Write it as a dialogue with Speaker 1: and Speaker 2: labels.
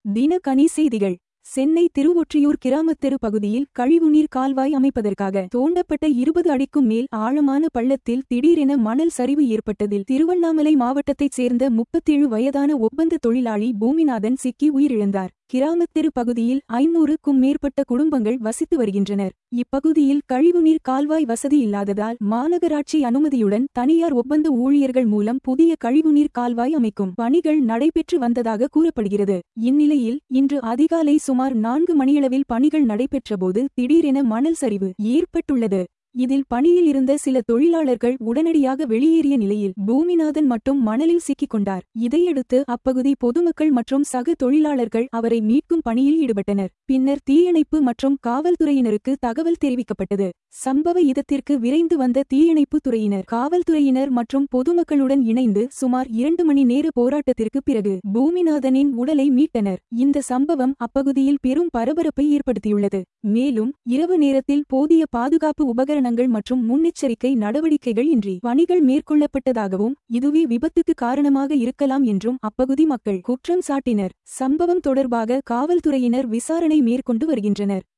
Speaker 1: தினகனி செய்திகள் சென்னை திருவொற்றியூர் கிராமத்தெரு பகுதியில் கழிவுநீர் கால்வாய் அமைப்பதற்காக தோண்டப்பட்ட இருபது அடிக்கும் மேல் ஆழமான பள்ளத்தில் திடீரென மணல் சரிவு ஏற்பட்டதில் திருவண்ணாமலை மாவட்டத்தைச் சேர்ந்த முப்பத்தேழு வயதான ஒப்பந்த தொழிலாளி பூமிநாதன் சிக்கி உயிரிழந்தார் கிராமத்தெரு பகுதியில் ஐநூறுக்கும் மேற்பட்ட குடும்பங்கள் வசித்து வருகின்றனர் இப்பகுதியில் கழிவுநீர் கால்வாய் வசதி இல்லாததால் மாநகராட்சி அனுமதியுடன் தனியார் ஒப்பந்த ஊழியர்கள் மூலம் புதிய கழிவுநீர் கால்வாய் அமைக்கும் பணிகள் நடைபெற்று வந்ததாக கூறப்படுகிறது இந்நிலையில் இன்று அதிகாலை சுமார் நான்கு மணியளவில் பணிகள் நடைபெற்றபோது திடீரென மணல் சரிவு ஏற்பட்டுள்ளது இதில் பணியில் இருந்த சில தொழிலாளர்கள் உடனடியாக வெளியேறிய நிலையில் பூமிநாதன் மட்டும் மணலில் சிக்கிக் கொண்டார் இதையடுத்து அப்பகுதி பொதுமக்கள் மற்றும் சக தொழிலாளர்கள் அவரை மீட்கும் பணியில் ஈடுபட்டனர் பின்னர் தீயணைப்பு மற்றும் காவல்துறையினருக்கு தகவல் தெரிவிக்கப்பட்டது சம்பவ இடத்திற்கு விரைந்து வந்த தீயணைப்பு துறையினர் காவல்துறையினர் மற்றும் பொதுமக்களுடன் இணைந்து சுமார் இரண்டு மணி நேர போராட்டத்திற்கு பிறகு பூமிநாதனின் உடலை மீட்டனர் இந்த சம்பவம் அப்பகுதியில் பெரும் பரபரப்பை ஏற்படுத்தியுள்ளது மேலும் இரவு நேரத்தில் போதிய பாதுகாப்பு உபகரணங்கள் மற்றும் முன்னெச்சரிக்கை நடவடிக்கைகள் இன்றி பணிகள் மேற்கொள்ளப்பட்டதாகவும் இதுவே விபத்துக்கு காரணமாக இருக்கலாம் என்றும் அப்பகுதி மக்கள் குற்றம் சாட்டினர் சம்பவம் தொடர்பாக காவல்துறையினர் விசாரணை மேற்கொண்டு வருகின்றனர்